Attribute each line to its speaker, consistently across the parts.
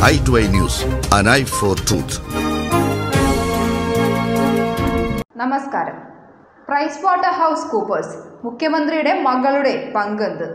Speaker 1: eye to eye news, an eye for truth.
Speaker 2: നമസ്കാരം PricewaterhouseCoopers മുഖ്യമന്ത്രിയുടെ മകളുടെ പങ്കെന്ത്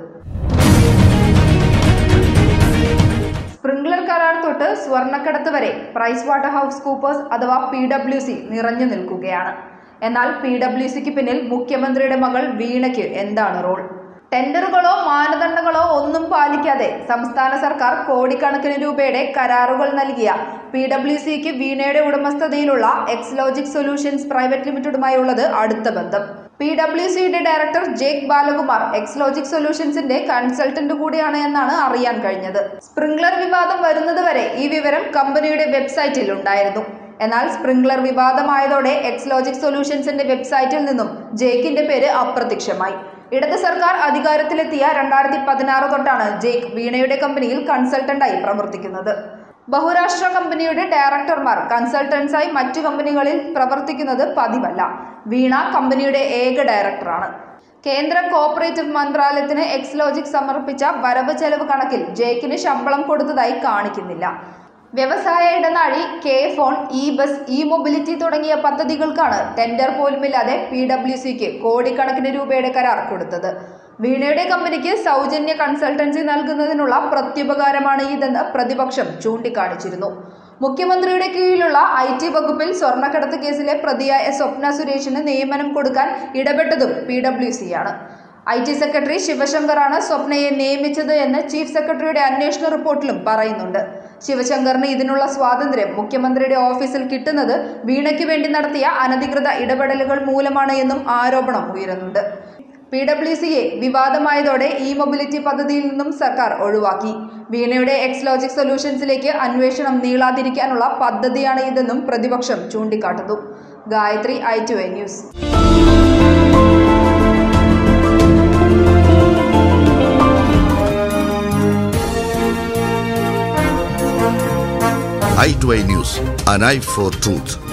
Speaker 2: സ്പ്രിംഗ്ലർ കരാർ തൊട്ട് സ്വർണ്ണക്കടത്ത് വരെ പ്രൈസ് വാട്ടർ ഹൗസ് കൂപ്പേഴ്സ് അഥവാ പി ഡബ്ല്യു സി നിറഞ്ഞു നിൽക്കുകയാണ് എന്നാൽ പി ഡബ്ല്യു സിക്ക് പിന്നിൽ മുഖ്യമന്ത്രിയുടെ മകൾ വീണയ്ക്ക് എന്താണ് റോൾ ടെൻഡറുകളോ മാനദണ്ഡങ്ങളോ ഒന്നും പാലിക്കാതെ സംസ്ഥാന സർക്കാർ കോടിക്കണക്കിന് രൂപയുടെ കരാറുകൾ നൽകിയ പി ഡബ്ല്യു സിക്ക് വീണയുടെ ഉടമസ്ഥതയിലുള്ള എക്സ്ലോജിക് സൊല്യൂഷൻസ് പ്രൈവറ്റ് ലിമിറ്റഡുമായുള്ളത് അടുത്ത ബന്ധം പി ഡബ്ല്യു സിയുടെ ഡയറക്ടർ ജേക്ക് ബാലകുമാർ എക്സ്ലോജിക് സൊല്യൂഷൻസിന്റെ കൺസൾട്ടന്റ് കൂടിയാണ് എന്നാണ് അറിയാൻ കഴിഞ്ഞത് സ്പ്രിംഗ്ലർ വിവാദം വരുന്നതുവരെ ഈ വിവരം കമ്പനിയുടെ വെബ്സൈറ്റിൽ ഉണ്ടായിരുന്നു എന്നാൽ സ്പ്രിംഗ്ലർ വിവാദമായതോടെ എക്സ്ലോജിക് സൊല്യൂഷൻസിന്റെ വെബ്സൈറ്റിൽ നിന്നും ജേക്കിന്റെ പേര് അപ്രത്യക്ഷമായി ഇടത് സർക്കാർ അധികാരത്തിലെത്തിയ രണ്ടായിരത്തി പതിനാറ് തൊട്ടാണ് ജേക്ക് വീണയുടെ കമ്പനിയിൽ കൺസൾട്ടന്റായി പ്രവർത്തിക്കുന്നത് ബഹുരാഷ്ട്ര കമ്പനിയുടെ ഡയറക്ടർമാർ കൺസൾട്ടൻസായി മറ്റു കമ്പനികളിൽ പ്രവർത്തിക്കുന്നത് പതിവല്ല വീണ കമ്പനിയുടെ ഏക ഡയറക്ടറാണ് കേന്ദ്ര കോപ്പറേറ്റീവ് മന്ത്രാലയത്തിന് എക്സ്ലോജിക് സമർപ്പിച്ച വരവ് ചെലവ് കണക്കിൽ ജേക്കിന് ശമ്പളം കൊടുത്തതായി കാണിക്കുന്നില്ല വ്യവസായ ഇടനാഴി K FON e bus e mobility തുടങ്ങിയ പദ്ധതികൾക്കാണ് ടെൻഡർ പോലുമില്ലാതെ പി ഡബ്ല്യു സിക്ക് കോടിക്കണക്കിന് രൂപയുടെ കരാർ കൊടുത്തത് വീണയുടെ കമ്പനിക്ക് സൗജന്യ കൺസൾട്ടൻസി നൽകുന്നതിനുള്ള പ്രത്യുപകാരമാണ് ഇതെന്ന് പ്രതിപക്ഷം ചൂണ്ടിക്കാണിച്ചിരുന്നു മുഖ്യമന്ത്രിയുടെ കീഴിലുള്ള ഐ ടി വകുപ്പിൽ സ്വർണ്ണക്കടത്ത് കേസിലെ പ്രതിയായ സ്വപ്ന സുരേഷിന് നിയമനം കൊടുക്കാൻ ഇടപെട്ടതും പി ഡബ്ല്യു സിയാണ് ഐ ടി സെക്രട്ടറി ശിവശങ്കറാണ് സ്വപ്നയെ നിയമിച്ചത് എന്ന് ചീഫ് സെക്രട്ടറിയുടെ അന്വേഷണ റിപ്പോർട്ടിലും പറയുന്നുണ്ട് ശിവശങ്കറിന് ഇതിനുള്ള സ്വാതന്ത്ര്യം മുഖ്യമന്ത്രിയുടെ ഓഫീസിൽ കിട്ടുന്നത് വീണയ്ക്ക് വേണ്ടി നടത്തിയ അനധികൃത ഇടപെടലുകൾ മൂലമാണ് എന്നും ആരോപണം ഉയരുന്നുണ്ട് പി ഡബ്ല്യു സിയെ വിവാദമായതോടെ ഇ മൊബിലിറ്റി പദ്ധതിയിൽ നിന്നും സർക്കാർ ഒഴിവാക്കി വീണയുടെ എക്സ്ലോജിക് സൊല്യൂഷൻസിലേക്ക് അന്വേഷണം നീളാതിരിക്കാനുള്ള പദ്ധതിയാണ് ഇതെന്നും പ്രതിപക്ഷം ചൂണ്ടിക്കാട്ടുന്നു Gayathri I to A news
Speaker 1: Eye to eye news, an eye for truth.